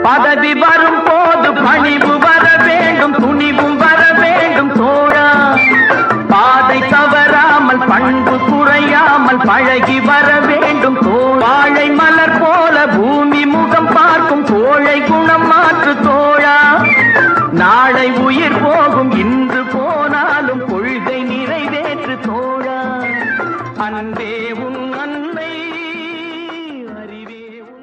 பதவி வரும் போது பணிவு வர வேண்டும் துணிவும் வர வேண்டும் தோழா பாதை தவறாமல் பண்பு குறையாமல் பழகி வர வேண்டும் தோழா வாழை மலர் போல பூமி முகம் பார்க்கும் கோழை குணம் மாற்று தோழா நாளை உயிர் போகும் இன்று போனாலும் கொள்கை நிறைவேற்று தோழா அன்பே உன் அன்னை அறிவே உன்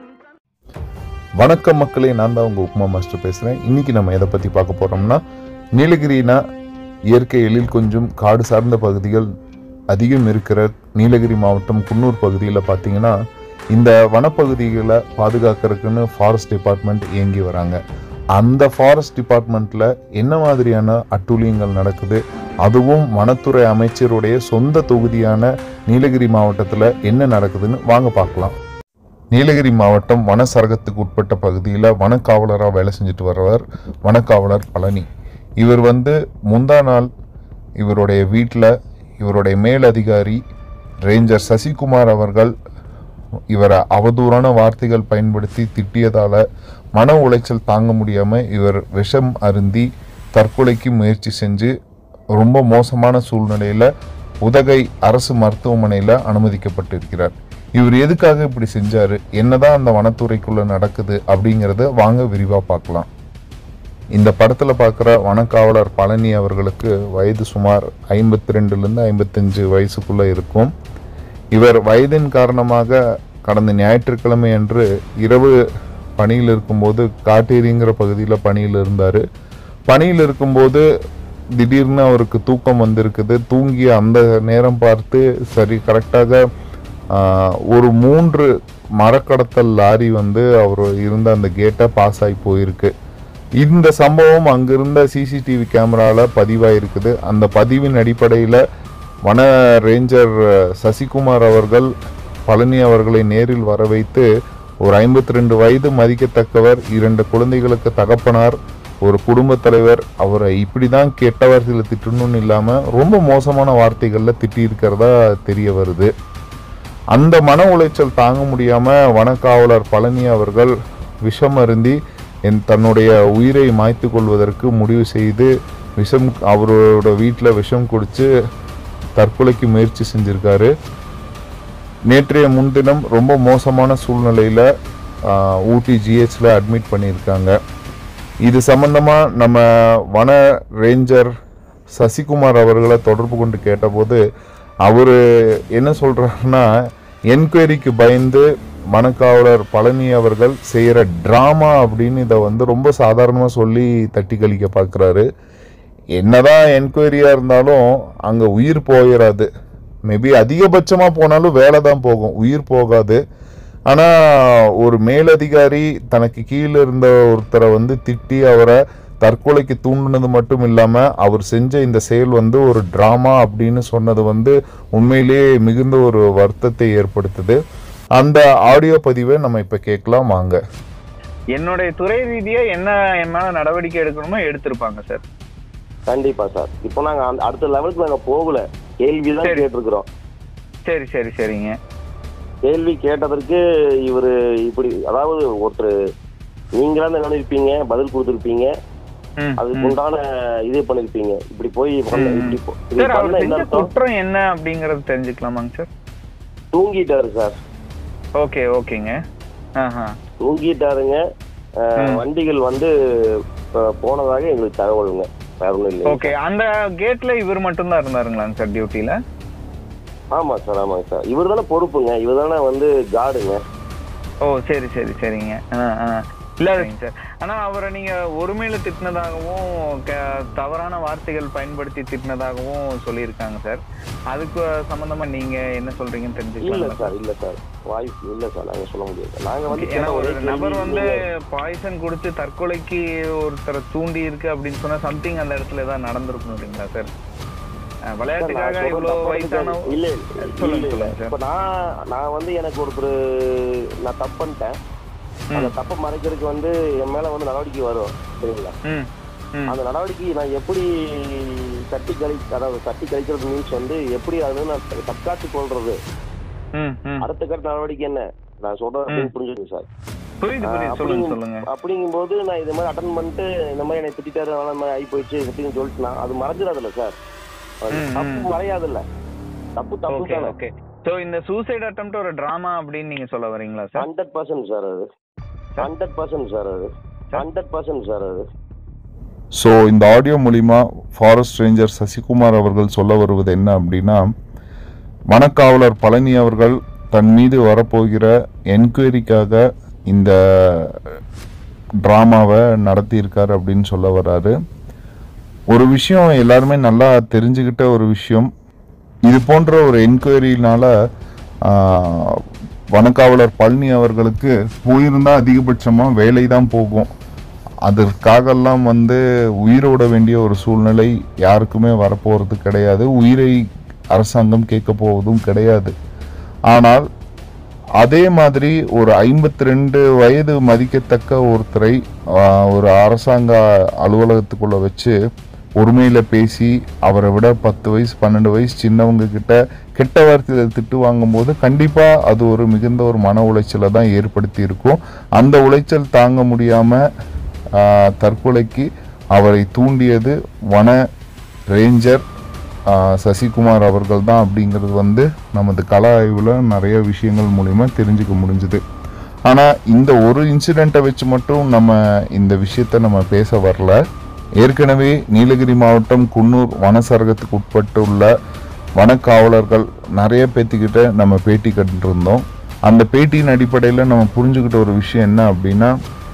வணக்கம் மக்களே நான் தான் உங்க உப்மா மாஸ்டர் பேசுறேன் இன்னைக்கு நம்ம எதை பத்தி பார்க்க போறோம்னா நீலகிரினா இயற்கை எழில் கொஞ்சம் காடு சார்ந்த பகுதிகள் அதிகம் இருக்கிற நீலகிரி மாவட்டம் குன்னூர் பகுதியில் பார்த்தீங்கன்னா இந்த வனப்பகுதிகளை பாதுகாக்கிறதுக்குன்னு ஃபாரஸ்ட் டிபார்ட்மெண்ட் இயங்கி வராங்க அந்த ஃபாரஸ்ட் டிபார்ட்மெண்ட்ல என்ன மாதிரியான அட்டூழியங்கள் நடக்குது அதுவும் வனத்துறை அமைச்சருடைய சொந்த தொகுதியான நீலகிரி மாவட்டத்தில் என்ன நடக்குதுன்னு வாங்க பார்க்கலாம் நீலகிரி மாவட்டம் வன சரகத்துக்கு உட்பட்ட பகுதியில் வனக்காவலராக வேலை செஞ்சுட்டு வர்றவர் வனக்காவலர் பழனி இவர் வந்து முந்தா நாள் இவருடைய வீட்டில் இவருடைய மேலதிகாரி ரேஞ்சர் சசிகுமார் அவர்கள் இவரை அவதூறான வார்த்தைகள் பயன்படுத்தி திட்டியதால் மன உளைச்சல் தாங்க முடியாமல் இவர் விஷம் அருந்தி தற்கொலைக்கு முயற்சி செஞ்சு ரொம்ப மோசமான சூழ்நிலையில் உதகை அரசு மருத்துவமனையில் அனுமதிக்கப்பட்டிருக்கிறார் இவர் எதுக்காக இப்படி செஞ்சாரு என்னதான் அந்த வனத்துறைக்குள்ள நடக்குது அப்படிங்கிறத வாங்க விரிவாக பார்க்கலாம் இந்த படத்தில் பார்க்குற வனக்காவலர் பழனி அவர்களுக்கு வயது சுமார் ஐம்பத்தி ரெண்டுலேருந்து ஐம்பத்தஞ்சு வயசுக்குள்ளே இருக்கும் இவர் வயதின் காரணமாக கடந்த ஞாயிற்றுக்கிழமை அன்று இரவு பணியில் இருக்கும்போது காட்டேரிங்கிற பகுதியில் பணியில் இருந்தார் பணியில் இருக்கும்போது திடீர்னு அவருக்கு தூக்கம் வந்திருக்குது தூங்கிய அந்த நேரம் பார்த்து சரி கரெக்டாக ஒரு மூன்று மரக்கடத்தல் லாரி வந்து அவர் இருந்த அந்த கேட்டை பாஸ் ஆகி போயிருக்கு இந்த சம்பவம் அங்கிருந்த சிசிடிவி கேமராவில் பதிவாயிருக்குது அந்த பதிவின் அடிப்படையில் வன ரேஞ்சர் சசிகுமார் அவர்கள் பழனி அவர்களை நேரில் வர வைத்து ஒரு ஐம்பத்தி ரெண்டு வயது மதிக்கத்தக்கவர் இரண்டு குழந்தைகளுக்கு தகப்பனார் ஒரு குடும்பத் தலைவர் அவரை இப்படி தான் கெட்ட வார்த்தையில் திட்டணும்னு இல்லாமல் ரொம்ப மோசமான வார்த்தைகளில் திட்டியிருக்கிறதா தெரிய வருது அந்த மன உளைச்சல் தாங்க முடியாமல் வனக்காவலர் பழனி அவர்கள் விஷம் அருந்தி என் தன்னுடைய உயிரை மாய்த்து கொள்வதற்கு முடிவு செய்து விஷம் அவரோட வீட்டில் விஷம் குடித்து தற்கொலைக்கு முயற்சி செஞ்சிருக்காரு நேற்றைய முன்தினம் ரொம்ப மோசமான சூழ்நிலையில் ஊட்டி ஜிஹெச்சில் அட்மிட் பண்ணியிருக்காங்க இது சம்பந்தமாக நம்ம வன ரேஞ்சர் சசிகுமார் அவர்களை தொடர்பு கொண்டு கேட்டபோது அவர் என்ன சொல்கிறாருன்னா என்கொயரிக்கு பயந்து வனக்காவலர் பழனி அவர்கள் செய்கிற ட்ராமா அப்படின்னு இதை வந்து ரொம்ப சாதாரணமாக சொல்லி தட்டி கழிக்க பார்க்குறாரு என்னதான் என்கொயரியாக இருந்தாலும் அங்கே உயிர் போயிடாது மேபி அதிகபட்சமாக போனாலும் வேலை தான் போகும் உயிர் போகாது ஆனால் ஒரு மேலதிகாரி தனக்கு கீழே இருந்த ஒருத்தரை வந்து திட்டி அவரை தற்கொலைக்கு தூண்டினது மட்டும் இல்லாமல் அவர் செஞ்ச இந்த செயல் வந்து ஒரு ட்ராமா அப்படின்னு சொன்னது வந்து உண்மையிலேயே மிகுந்த ஒரு வருத்தத்தை ஏற்படுத்துது அந்த ஆடியோ பதிவை நம்ம இப்போ கேட்கலாம் வாங்க என்னுடைய துறை ரீதியா என்ன என் மேல நடவடிக்கை எடுக்கணுமோ எடுத்திருப்பாங்க சார் கண்டிப்பா சார் இப்போ நாங்க அந்த அடுத்த லெவலுக்கு நாங்க போகல கேள்வி தான் சரி. கேட்டிருக்கிறோம் சரி சரி சரிங்க கேள்வி கேட்டதற்கு இவரு இப்படி அதாவது ஒருத்தர் நீங்களா தான் நினைப்பீங்க பதில் கொடுத்துருப்பீங்க ம், அதுக்கு ம். உண்டான இது பண்ணிருப்பீங்க இப்படி போய் பண்ண- ம். இப்படி போ- இப்படி சார் அவர் பண்ண என்ன செஞ்ச அர்த்தம் குற்றம் என்ன அப்படிங்கறது தெரிஞ்சுக்கலாமாங்க சார் தூங்கிட்டாரு சார் ஓகே ஓகேங்க ஆஹா தூங்கிட்டாருங்க அஹ், ம். வண்டிகள் வந்து அஹ், போனதாக எங்களுக்கு தகவலுங்க வேற ஒண்ணும் இல்லை ஓகே அந்த கேட்ல இவர் மட்டும் தான் இருந்தாருங்களாங்க சார் டியூட்டில ஆமா சார் ஆமாங்க சார் இவர் தானே பொறுப்புங்க இவர் தானே வந்து கார்டுங்க ஓ சரி சரி சரிங்க ஆ ஆ இல்ல சார் ஆனா அவரை நீங்க ஒருமையில திட்டினதாகவும் க- தவறான வார்த்தைகள் பயன்படுத்தி திட்டினதாகவும் சொல்லியிருக்காங்க சார் அதுக்கு சம்பந்தமா நீங்க என்ன சொல்றீங்கன்னு இல்ல தெரிஞ்சுக்கலாம் சார் இல்ல சார் வாய்ப்பு இல்ல சார் நாங்க சொல்ல முடியாது நாங்க வந்து ஏன்னா கேட்ட ஒரு ஒரே நபர் கேள்வி வந்து நீங்க- பாய்சன் குடிச்சு தற்கொலைக்கு ஒருத்தரை தூண்டி இருக்கு அப்படின்னு சொன்னா சம்திங் அந்த இடத்துல ஏதாவது நடந்திருக்கணும் இல்லைங்களா சார் அஹ் விளையாட்டுக்காக நான் இவ்வளவு சொல்றது வயசான தப்பா இல்ல சொல்லுங்க, இல்ல, இல்ல. சொல்லுங்க சார். இப்ப நான் நான் வந்து எனக்கு ஒருத்தர் நான் தப்பு பண்ணிட்டேன் அந்த தப்பை மறைக்கிறதுக்கு வந்து என் மேல வந்து நடவடிக்கை வரும் சரிங்களா ம் ம் அந்த நடவடிக்கை நான் எப்படி தட்டி கழி அதாவது தட்டி கழிக்கிறது மீன்ஸ் வந்து எப்படி அது வந்து நான் தற்காத்து கொள்றது ம் ம் அடுத்த கட்ட நடவடிக்கை என்ன நான் சொல்றது அப்படின்னு புரிஞ்சுக்கணும் சார் புரியுது புரியுது சொல்லுங்க அப்படிங்கும் சொல்லுங்க அப்படிங்கும்போது நான் இது மாதிரி அட்டன் பண்ணிட்டு இந்த மாதிரி என்னை திட்டாரு அதனால இந்த மாதிரி ஆகி போயிடுச்சு அப்படின்னு சொல்லிட்டு நான் அது மறைஞ்சிடாதுல்ல சார் ம், தப்பு ம். மறையாதுல்ல தப்பு தப்பு ஓகே தானே ஓகே சோ இந்த சூசைட் அட்டம்ப்ட் ஒரு டிராமா அப்படின்னு நீங்க சொல்ல வரீங்களா சார் ஹண்ட்ரட் பர்சன்ட் சார் அது ஹண்ட்ரட் பர்சன்ட் சார் அது ஹண்ட்ரட் பர்சன்ட் சார் அது ஸோ இந்த ஆடியோ மூலிமா ஃபாரஸ்ட் ரேஞ்சர் சசிகுமார் அவர்கள் சொல்ல வருவது என்ன அப்படின்னா வனக்காவலர் பழனி அவர்கள் தன் மீது வரப்போகிற என்கொயரிக்காக இந்த ட்ராமாவை நடத்தியிருக்காரு அப்படின்னு சொல்ல வர்றாரு ஒரு விஷயம் எல்லாருமே நல்லா தெரிஞ்சுக்கிட்ட ஒரு விஷயம் இது போன்ற ஒரு என்கொயரினால வனக்காவலர் பழனி அவர்களுக்கு போயிருந்தா அதிகபட்சமாக வேலை தான் போகும் அதற்காகலாம் வந்து உயிரோட வேண்டிய ஒரு சூழ்நிலை யாருக்குமே வரப்போகிறது கிடையாது உயிரை அரசாங்கம் கேட்க போவதும் கிடையாது ஆனால் அதே மாதிரி ஒரு ஐம்பத்தி ரெண்டு வயது மதிக்கத்தக்க ஒருத்தரை ஆஹ், ஒரு அரசாங்க அலுவலகத்துக்குள்ள வச்சு ஒருமையில பேசி அவரை விட பத்து வயசு பன்னெண்டு வயசு சின்னவங்க கிட்ட கெட்ட வார்த்தையில திட்டு வாங்கும்போது கண்டிப்பா அது ஒரு மிகுந்த ஒரு மன உளைச்சலை தான் ஏற்படுத்தி இருக்கும் அந்த உளைச்சல் தாங்க முடியாம ஆஹ், தற்கொலைக்கு அவரை தூண்டியது வன ரேஞ்சர் ஆஹ், சசிகுமார் அவர்கள் தான் அப்படிங்கிறது வந்து நமது கள ஆய்வில் நிறைய விஷயங்கள் மூலிமா தெரிஞ்சுக்க முடிஞ்சுது ஆனால் இந்த ஒரு இன்சிடெண்ட்டை வச்சு மட்டும் நம்ம இந்த விஷயத்தை நம்ம பேச வரல ஏற்கனவே நீலகிரி மாவட்டம் குன்னூர் வனசரகத்துக்கு உட்பட்டுள்ள வனக்காவலர்கள் நிறைய பேத்திக்கிட்ட நம்ம பேட்டி கட்டிருந்தோம் அந்த பேட்டியின் அடிப்படையில் நம்ம புரிஞ்சுக்கிட்ட ஒரு விஷயம் என்ன அப்படின்னா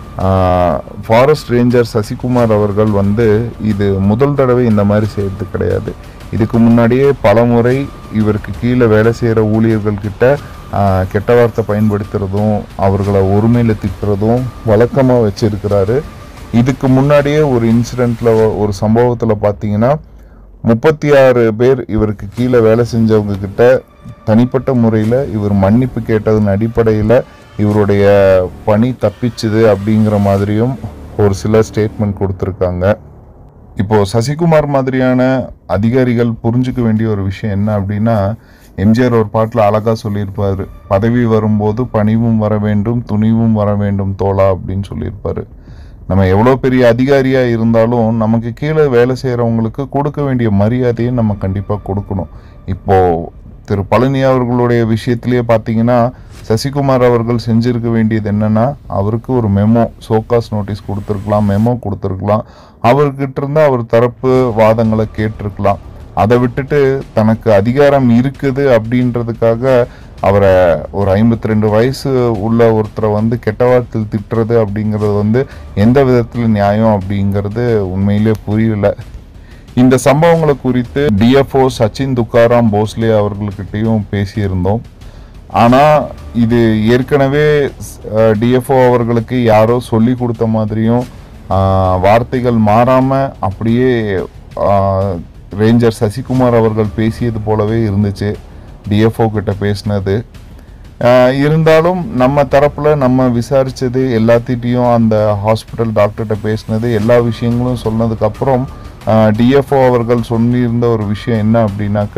ஃபாரஸ்ட் ரேஞ்சர் சசிகுமார் அவர்கள் வந்து இது முதல் தடவை இந்த மாதிரி செய்யறது கிடையாது இதுக்கு முன்னாடியே பல முறை இவருக்கு கீழே வேலை செய்கிற ஊழியர்கள் கிட்ட ஆஹ், கெட்ட வார்த்தை பயன்படுத்துறதும் அவர்களை ஒருமையில் திட்டுறதும் வழக்கமாக வச்சிருக்கிறாரு இதுக்கு முன்னாடியே ஒரு இன்சிடெண்ட்ல ஒரு சம்பவத்தில் பார்த்தீங்கன்னா முப்பத்தி ஆறு பேர் இவருக்கு கீழே வேலை செஞ்சவங்க கிட்ட தனிப்பட்ட முறையில் இவர் மன்னிப்பு கேட்டதன் அடிப்படையில் இவருடைய பணி தப்பிச்சுது அப்படிங்கிற மாதிரியும் ஒரு சில ஸ்டேட்மெண்ட் கொடுத்துருக்காங்க இப்போ சசிகுமார் மாதிரியான அதிகாரிகள் புரிஞ்சுக்க வேண்டிய ஒரு விஷயம் என்ன அப்படின்னா எம்ஜிஆர் ஒரு பாட்டில் அழகா சொல்லியிருப்பாரு பதவி வரும்போது பணிவும் வர வேண்டும் துணிவும் வர வேண்டும் தோழா அப்படின்னு சொல்லியிருப்பாரு நம்ம எவ்வளோ பெரிய அதிகாரியா இருந்தாலும் நமக்கு கீழே வேலை செய்கிறவங்களுக்கு கொடுக்க வேண்டிய மரியாதையை நம்ம கண்டிப்பாக கொடுக்கணும் இப்போ திரு பழனி அவர்களுடைய விஷயத்திலேயே பார்த்தீங்கன்னா சசிகுமார் அவர்கள் செஞ்சிருக்க வேண்டியது என்னன்னா அவருக்கு ஒரு மெமோ சோகாஸ் நோட்டீஸ் கொடுத்துருக்கலாம் மெமோ கொடுத்துருக்கலாம் அவர்கிட்ட இருந்து அவர் தரப்பு வாதங்களை கேட்டிருக்கலாம் அதை விட்டுட்டு தனக்கு அதிகாரம் இருக்குது அப்படின்றதுக்காக அவரை ஒரு ஐம்பத்தி ரெண்டு வயசு உள்ள ஒருத்தரை வந்து கெட்ட வார்த்தையில் திட்டுறது அப்படிங்கிறது வந்து எந்த விதத்தில் நியாயம் அப்படிங்கிறது உண்மையிலே புரியல இந்த சம்பவங்களை குறித்து டிஎஃப்ஓ சச்சின் துக்காராம் போஸ்லே அவர்கள்கிட்டயும் பேசியிருந்தோம் ஆனால் இது ஏற்கனவே டிஎஃப்ஓ அவர்களுக்கு யாரோ சொல்லி கொடுத்த மாதிரியும் ஆஹ், வார்த்தைகள் மாறாமல் அப்படியே ஆஹ், ரேஞ்சர் சசிகுமார் அவர்கள் பேசியது போலவே இருந்துச்சு டிஎஃப்ஓ கிட்ட பேசினது ஆஹ், இருந்தாலும் நம்ம தரப்பில் நம்ம விசாரித்தது எல்லாத்திட்டையும் அந்த ஹாஸ்பிட்டல் டாக்டர்கிட்ட பேசினது எல்லா விஷயங்களும் சொன்னதுக்கப்புறம் டிஎஃப்ஓ அவர்கள் சொல்லியிருந்த ஒரு விஷயம் என்ன அப்படின்னாக்க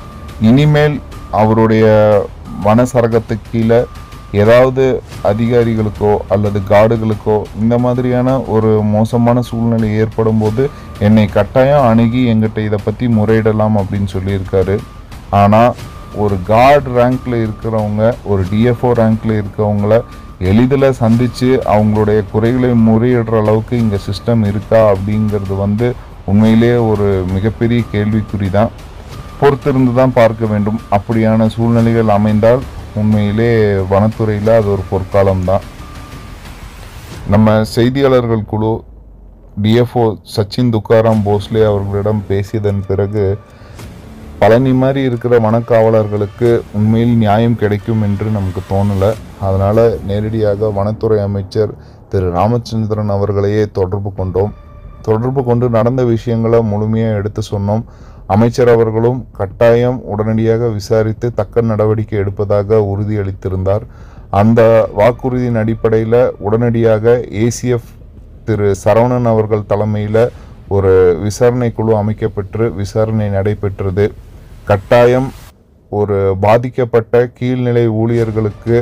இனிமேல் அவருடைய வனசரகத்துக்கு கீழே ஏதாவது அதிகாரிகளுக்கோ அல்லது கார்டுகளுக்கோ இந்த மாதிரியான ஒரு மோசமான சூழ்நிலை ஏற்படும் போது என்னை கட்டாயம் அணுகி எங்கிட்ட இதை பற்றி முறையிடலாம் அப்படின்னு சொல்லியிருக்காரு ஆனால் ஒரு கார்டு ரேங்க்ல இருக்கிறவங்க ஒரு டிஎஃப்ஓ ரேங்க்ல இருக்கவங்கள எளிதில் சந்தித்து அவங்களுடைய குறைகளை முறையிடுற அளவுக்கு இங்கே சிஸ்டம் இருக்கா அப்படிங்கிறது வந்து உண்மையிலேயே ஒரு மிகப்பெரிய கேள்விக்குறி தான் பொறுத்திருந்து தான் பார்க்க வேண்டும் அப்படியான சூழ்நிலைகள் அமைந்தால் உண்மையிலே வனத்துறையில் அது ஒரு பொற்காலம் தான் நம்ம செய்தியாளர்கள் குழு டிஎஃப்ஓ சச்சின் துக்காராம் போஸ்லே அவர்களிடம் பேசியதன் பிறகு பழனி மாதிரி இருக்கிற வனக்காவலர்களுக்கு உண்மையில் நியாயம் கிடைக்கும் என்று நமக்கு தோணலை அதனால் நேரடியாக வனத்துறை அமைச்சர் திரு ராமச்சந்திரன் அவர்களையே தொடர்பு கொண்டோம் தொடர்பு கொண்டு நடந்த விஷயங்களை முழுமையாக எடுத்து சொன்னோம் அமைச்சர் அவர்களும் கட்டாயம் உடனடியாக விசாரித்து தக்க நடவடிக்கை எடுப்பதாக உறுதியளித்திருந்தார் அந்த வாக்குறுதியின் அடிப்படையில் உடனடியாக ஏசிஎஃப் திரு சரவணன் அவர்கள் தலைமையில் ஒரு விசாரணை குழு அமைக்கப்பெற்று விசாரணை நடைபெற்றது கட்டாயம் ஒரு பாதிக்கப்பட்ட கீழ்நிலை ஊழியர்களுக்கு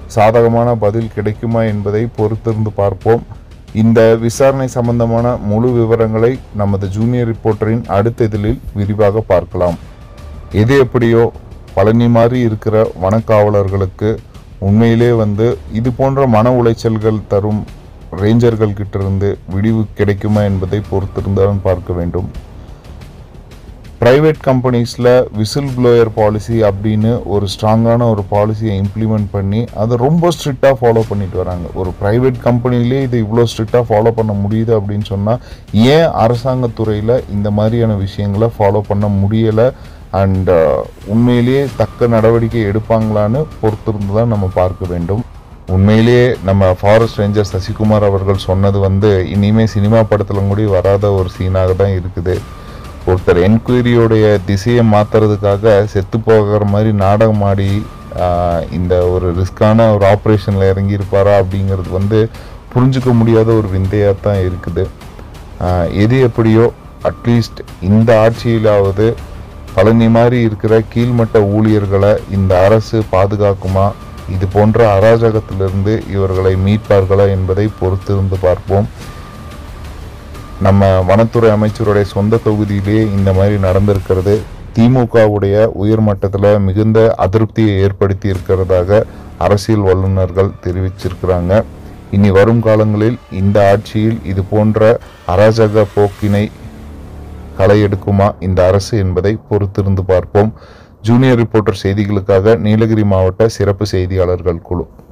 சாதகமான பதில் கிடைக்குமா என்பதை பொறுத்திருந்து பார்ப்போம் இந்த விசாரணை சம்பந்தமான முழு விவரங்களை நமது ஜூனியர் ரிப்போர்ட்டரின் அடுத்த இதழில் விரிவாக பார்க்கலாம் எது எப்படியோ பழனி மாதிரி இருக்கிற வனக்காவலர்களுக்கு உண்மையிலே வந்து இது போன்ற மன உளைச்சல்கள் தரும் ரேஞ்சர்கள் கிட்ட இருந்து விடிவு கிடைக்குமா என்பதை பொறுத்திருந்தான் பார்க்க வேண்டும் ப்ரைவேட் கம்பெனிஸில் விசில் ப்ளோயர் பாலிசி அப்படின்னு ஒரு ஸ்ட்ராங்கான ஒரு பாலிசியை இம்ப்ளிமெண்ட் பண்ணி அதை ரொம்ப ஸ்ட்ரிக்டாக ஃபாலோ பண்ணிட்டு வராங்க ஒரு ப்ரைவேட் கம்பெனிலே இதை இவ்வளோ ஸ்ட்ரிக்டாக ஃபாலோ பண்ண முடியுது அப்படின்னு சொன்னால் ஏன் அரசாங்கத்துறையில் இந்த மாதிரியான விஷயங்களை ஃபாலோ பண்ண முடியலை அண்ட் உண்மையிலேயே தக்க நடவடிக்கை எடுப்பாங்களான்னு பொறுத்திருந்து தான் நம்ம பார்க்க வேண்டும் உண்மையிலேயே நம்ம ஃபாரஸ்ட் ரேஞ்சர் சசிகுமார் அவர்கள் சொன்னது வந்து இனிமே சினிமா படத்துல கூட வராத ஒரு சீனாக தான் இருக்குது ஒருத்தர் என்கொயரியோடைய திசையை மாத்துறதுக்காக செத்து போகிற மாதிரி நாடகம் ஆடி ஆஹ், இந்த ஒரு ரிஸ்கான ஒரு ஆப்ரேஷனில் இறங்கியிருப்பாரா அப்படிங்கிறது வந்து புரிஞ்சுக்க முடியாத ஒரு விந்தையாக தான் இருக்குது ஆஹ், எது எப்படியோ அட்லீஸ்ட் இந்த ஆட்சியிலாவது பழனி மாதிரி இருக்கிற கீழ்மட்ட ஊழியர்களை இந்த அரசு பாதுகாக்குமா இது போன்ற அராஜகத்திலிருந்து இவர்களை மீட்பார்களா என்பதை பொறுத்திருந்து பார்ப்போம் நம்ம வனத்துறை அமைச்சருடைய சொந்த தொகுதியிலேயே இந்த மாதிரி நடந்திருக்கிறது திமுகவுடைய உயர்மட்டத்தில் மிகுந்த அதிருப்தியை ஏற்படுத்தி இருக்கிறதாக அரசியல் வல்லுநர்கள் தெரிவிச்சிருக்கிறாங்க இனி வரும் காலங்களில் இந்த ஆட்சியில் இது போன்ற அராஜக போக்கினை களை எடுக்குமா இந்த அரசு என்பதை பொறுத்திருந்து பார்ப்போம் ஜூனியர் ரிப்போர்ட்டர் செய்திகளுக்காக நீலகிரி மாவட்ட சிறப்பு செய்தியாளர்கள் குழு